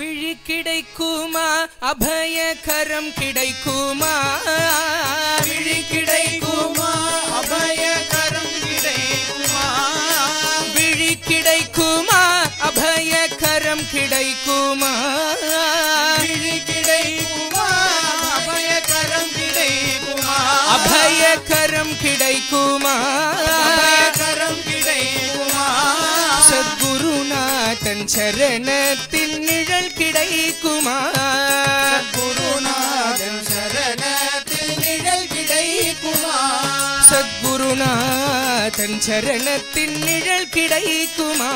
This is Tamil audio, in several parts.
விழி கிடைக்குமா அபயகரம் கிடைக்குமா விழி கிடைக்குமா அபயகரம் கிடைக்குமா விழி கிடைக்குமா அபயகரம் கிடைக்குமா விழி கிடைக்குமா அபயகரம் கிடைக்குமா அபயகரம் கிடைக்குமா அபயகரம் கிடைக்குமா சத்குருநாதன் சரணத்தின் நிழல் கிடைக்குமா குருநாதன் சரணத்தில் நிழல் கிடைக்குமா சத்குருநாதன் சரணத்தின் நிழல் கிடைக்குமா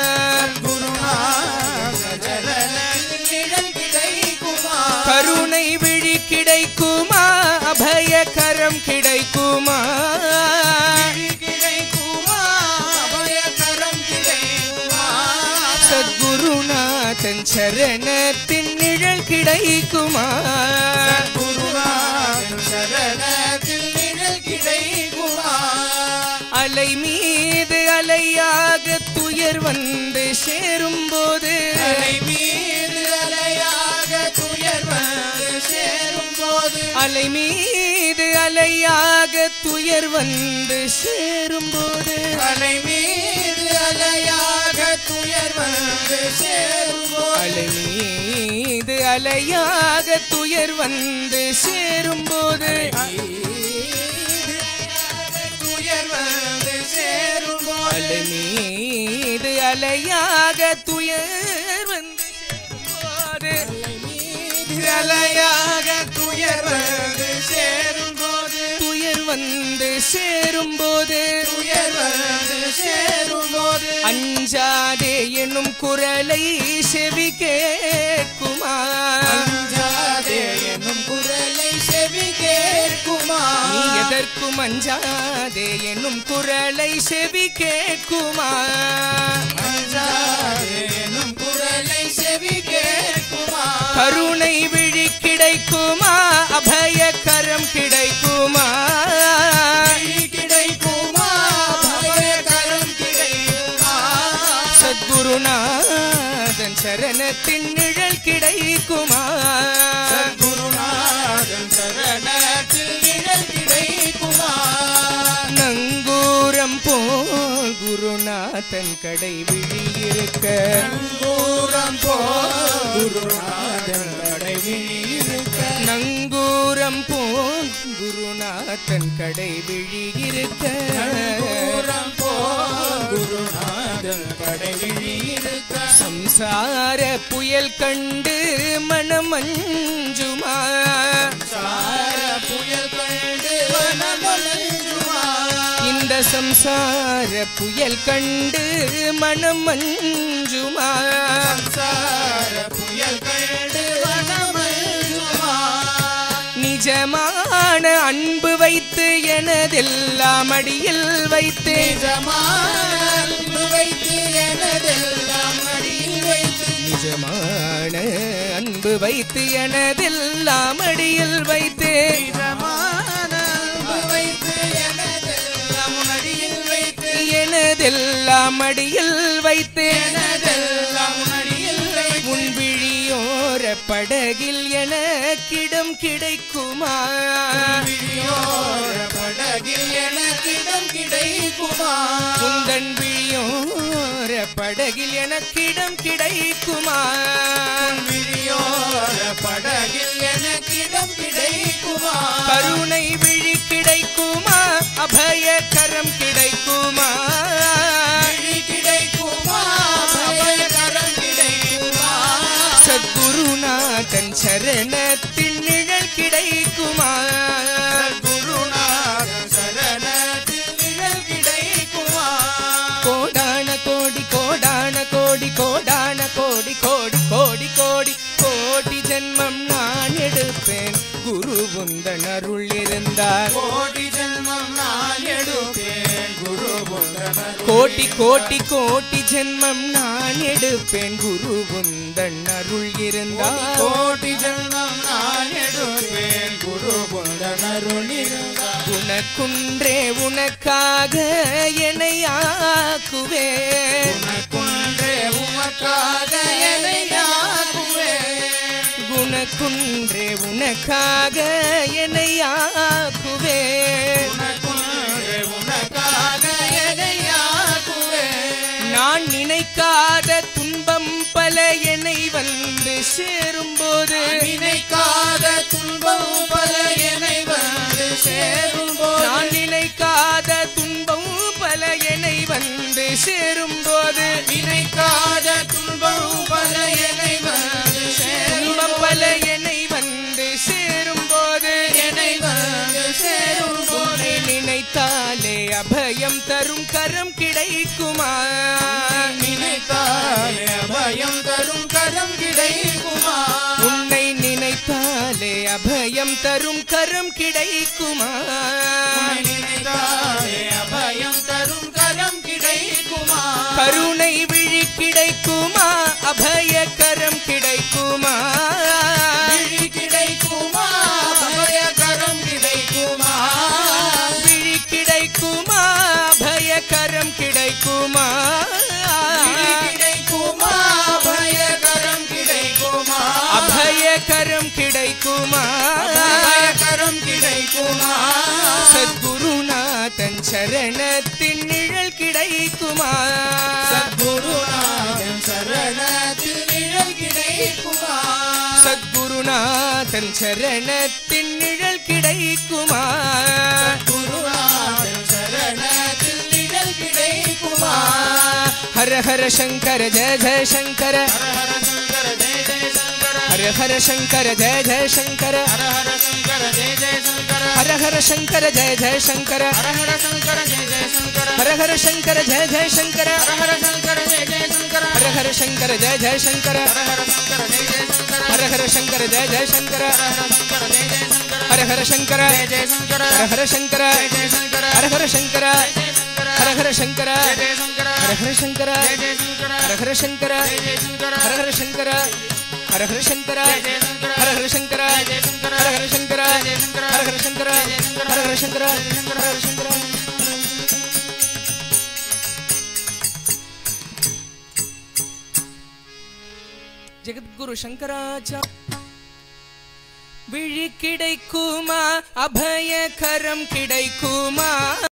குருநாதன் சரணத்தில் நிழல் கிடைக்குமா கருணை விழி கிடைக்குமா அபயகரம் கிடைக்குமா விழி கிடைக்குமா அபயகரம் கிடைக்குமா சத்குருநாதன் சரணத்தின் நிழல் கிடைக்குமா குருநாதன் சரணத்தில் நிழல் கிடைக்குமா அலை மீது அலையாக துயர் வந்து சேரும் போது அலை மீது அலையாக துயர் வந்து சேரும் போது அலை மீது அலையாக துயர் வந்து சேரும் போது அலை மீது அலையாக துயர் வந்து சேரும் போது அலை மீது அலையாக துயர் வந்து சேரும் போது துயர் வந்து சேரும் போது அலை மீது அலையாக துயர் வந்து சேரும் போது துயர் வந்து சேரும் துயர் வந்து சேரும் போது போது துயர் வந்து சேரும் போது அஞ்சாதே என்னும் குரலை செவி கேட்குமா அஞ்சாதே என்னும் குரலை செவி கேட்குமா நீ எதற்கும் அஞ்சாதே என்னும் குரலை செவி கேட்குமா அஞ்சாதே என்னும் குரலை செவி கேட்குமா கருணை விழி கிடைக்குமா அபயகரம் கிடைக்குமா வழி கிடைக்குமா பயகரம் கிடைக்குமா சத்குருநாதன் சரணத்தின் நிழல் கிடைக்குமா குருநாதன் சரணத்தில் நிழல் கிடைக்குமா நங்கூரம் போல் குருநாதன் கடை விழி இருக்க நங்கூரம் போல் குருநாதன் கடைவிழி இருக்க நங்கூரம் போல் குருநாதன் கடை விழி இருக்க நங்கூரம் போல் குருநாதன் கடைவிழி இருக்க சம்சார புயல் கண்டு மனம் அஞ்சுமா சார புயல் கண்டு வனமலஞ்சுமா இந்த சம்சார புயல் கண்டு மனம் அஞ்சுமா சார புயல் கண்டு வனமலஞ்சுமா நிஜமான அன்பு வைத்து எனதெல்லாம் அடியில் வைத்து நிஜமான அன்பு வைத்து எனதெல்லாம் அடியில் வைத்து நிஜமான அன்பு வைத்து எனதெல்லாம் அடியில் வைத்து நிஜமான அன்பு வைத்து எனதெல்லாம் அடியில் வைத்து எனதெல்லாம் அடியில் வைத்து எனதெல்லாம் அடியில் வைத்து உன் விழியோர படகில் எனக்கிடம் கிடைக்குமா விழியோர படகில் எனக்கிடம் கிடைக்குமா உந்தன் விழியோர படகில் எனக்கிடம் கிடைக்குமா விழியோர படகில் எனக்கிடம் கிடைக்குமா கருணை விழி கிடைக்குமா அபயகரம் கிடைக்குமா விழி கிடைக்குமா பயகரம் கிடைக்குமா சத்குருநாதன் சரணத்தின் நிழல் கிடைக்குமா குருநாதன் சரணத்தில் நிழல் கிடைக்குமா கோடான கோடி கோடான கோடி கோடான கோடி கோடி கோடி கோடி கோடி ஜென்மம் நான் எடுப்பேன் குரு உந்தன் அருள் இருந்தார் கோடி ஜென்மம் நான் எடுப்பேன் குரு புந்தனர் கோட்டி கோட்டி கோட்டி ஜென்மம் நான் எடுப்பேன் குரு உந்தன் அருள் இருந்தார் கோடி ஜென்மம் நான் எடுப்பேன் குரு புந்தனருள் இருந்தார் உனக்குன்றே உனக்காக என்னையாக்குவே உனக்குன்றே உமக்காக என்னை யாக்குவேன் உனக்குன்றே உனக்காக என்னை ஆக்குவேன் உனக்குன்றே உனக்காக எதையாக்குவேன் நான் நினைக்காத துன்பம் பல என்னை வந்து சேரும்போது நினைக்காத துன்பம் பல என்னை வந்து சேரும் போது நான் நினைக்காத துன்பம் பல என்னை வந்து சேரும்போது நினைக்காத துன்பம் பல என்னை வந்து சேரும் துன்பம் பல என்னை வந்து சேரும்போது என்னை வந்து சேரும் போது உன்னை நினைத்தாலே அபயம் தரும் கரம் கிடைக்குமா நினைத்தாலே அபயம் தரும் கரம் கிடைக்குமா உன்னை நினைத்தாலே அபயம் தரும் கரம் கிடைக்குமா உன்னை நினைத்தாலே அபயம் தரும் கரம் கிடைக்குமா கருணை விழி கிடைக்குமா அபய கரம் கிடைக்குமா விழி கிடைக்குமா அபய கரம் கிடைக்குமா விழி கிடைக்குமா அபய கரம் கிடைக்குமா விழி கிடைக்குமா அபய கரம் கிடைக்குமா அபய கரம் கிடைக்குமா அபய கரம் கிடைக்குமா சத்குருநாதன் சரணத்தின் நிழல் கிடைக்குமா சத்குருநாதன் சரணத்தில் நிழல் கிடைக்குமா சத்குருநாதன் சரணத்தின் நிழல் கிடைக்குமா குருநாதன் சரணத்தில் நிழல் கிடைக்குமா ஹர ஹர சங்கர ஜெய ஜெய சங்கர ஹர ஹர சங்கர ஜெய ஜெய சங்கர ஹர ஹர சங்கர ஜெய ஜெய சங்கர ஹர ஹர சங்கர ஜெய ஜெய சங்கர ஹர ஹர சங்கர ஜெய ஜெய சங்கர ஹர ஹர சங்கர ஜெய ஜெய சங்கர ஹர ஹர சங்கர ஜெய ஜெய சங்கர ஹர ஹர சங்கர ஜெய ஜெய சங்கர ஹர ஹர சங்கர ஜெய ஜெய சங்கர ஹர ஹர சங்கர ஜெய ஜெய சங்கர ஹர ஹர சங்கர ஜெய ஜெய சங்கர ஹர ஹர சங்கர ஜெய ஜெய சங்கர ஹர ஹர சங்கர ஜெய ஜெய சங்கர ஹர ஹர சங்கர ஜெய ஜெய சங்கர ஹர ஹர சங்கர ஹர ஹர சங்கர ஜெய ஜெய சங்கர ஹர ஹர சங்கர ஜெய ஜெய சங்கர ஹர ஹர சங்கர ஜெய ஜெய சங்கர ஹர ஹர சங்கர ஜெய ஜெய சங்கர ஹர ஹர சங்கர ஜெய ஜெய சங்கர ஹர ஹர சங்கர ஜெகத்குரு சங்கராச்சா விழி கிடைக்குமா அபய கரம் கிடைக்குமா